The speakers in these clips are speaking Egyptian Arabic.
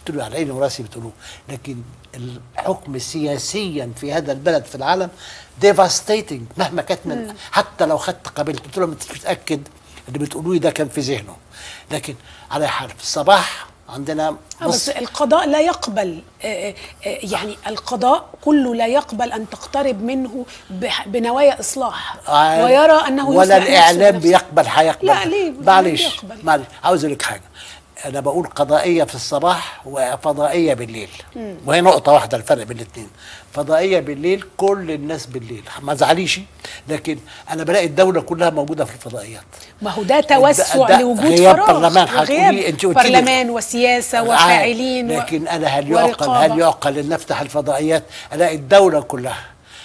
قلت له على عيني وراسي بتقولوه لكن الحكم سياسيا في هذا البلد في العالم ديفاستيتنج مهما كانت من حتى لو خدت قبيلته قلت له مش متاكد اللي بتقولوه ده كان في ذهنه لكن على حال في الصباح عندنا آه، بس القضاء لا يقبل آه، آه، آه، يعني القضاء كله لا يقبل ان تقترب منه بح- بنوايا اصلاح آه، ويرى انه ولا يصلح نفسه الاعلام بنفسه. بيقبل هيقبل لا، ليه؟ معلش ليه يقبل؟ معلش عاوز اقول لك حاجه انا بقول قضائيه في الصباح وفضائيه بالليل وهي نقطه واحده الفرق بين الاثنين فضائيه بالليل كل الناس بالليل ما تزعليش لكن انا بلاقي الدوله كلها موجوده في الفضائيات ما هو ده توسع ده لوجود غياب فراغ برلمان. هتقولي غياب أنت قلت لي- برلمان وسياسه وفاعلين و- لكن انا هل يعقل ورقابة. هل يعقل ان نفتح الفضائيات الاقي الدوله كلها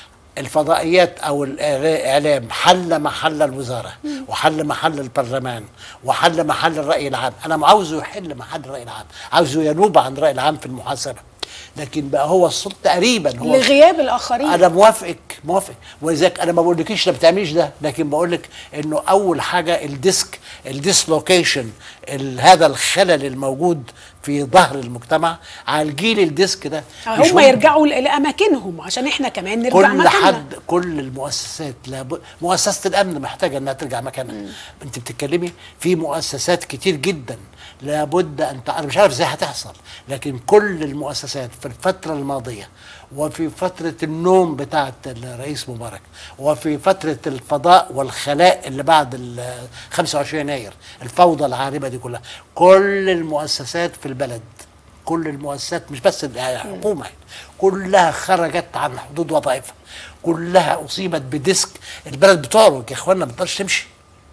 الفضائيات او الاعلام حل محل الوزاره وحل محل البرلمان وحل محل الراي العام انا عاوزه يحل محل الراي العام عاوزه ينوب عن الراي العام في المحاسبه لكن بقى هو السلطه تقريبا هو لغياب الاخرين انا موافقك موافق ولذلك انا ما بقولكيش ما بتعمليش ده لكن بقول لك انه اول حاجه الديسك الديسلوكيشن ال- هذا الخلل الموجود في ظهر المجتمع على الجيل الديسك ده مش هم ممكن. يرجعوا ل- لاماكنهم عشان احنا كمان نرجع كل مكاننا حد كل المؤسسات لابد مؤسسه الامن محتاجه انها ترجع مكانها انت بتتكلمي في مؤسسات كتير جدا لابد ان تع- انا مش عارف ازاي هتحصل لكن كل المؤسسات في الفتره الماضيه وفي فتره النوم بتاعه الرئيس مبارك وفي فتره الفضاء والخلاء اللي بعد ال 25 يناير الفوضى العارمه دي كلها كل المؤسسات في البلد كل المؤسسات مش بس الحكومه كلها خرجت عن حدود وظائفها كلها اصيبت بديسك البلد بتعرج يا اخوانا ما تقدرش تمشي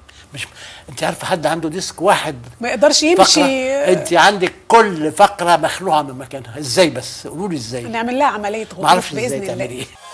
مش انت عارفه حد عنده ديسك واحد ما يقدرش فقره يمشي انت عندك كل فقره مخلوعه من مكانها ازاي بس قولوا لي ازاي نعمل لها عمليه ما غضروف اعرفش باذن ازاي الله تعملي ايه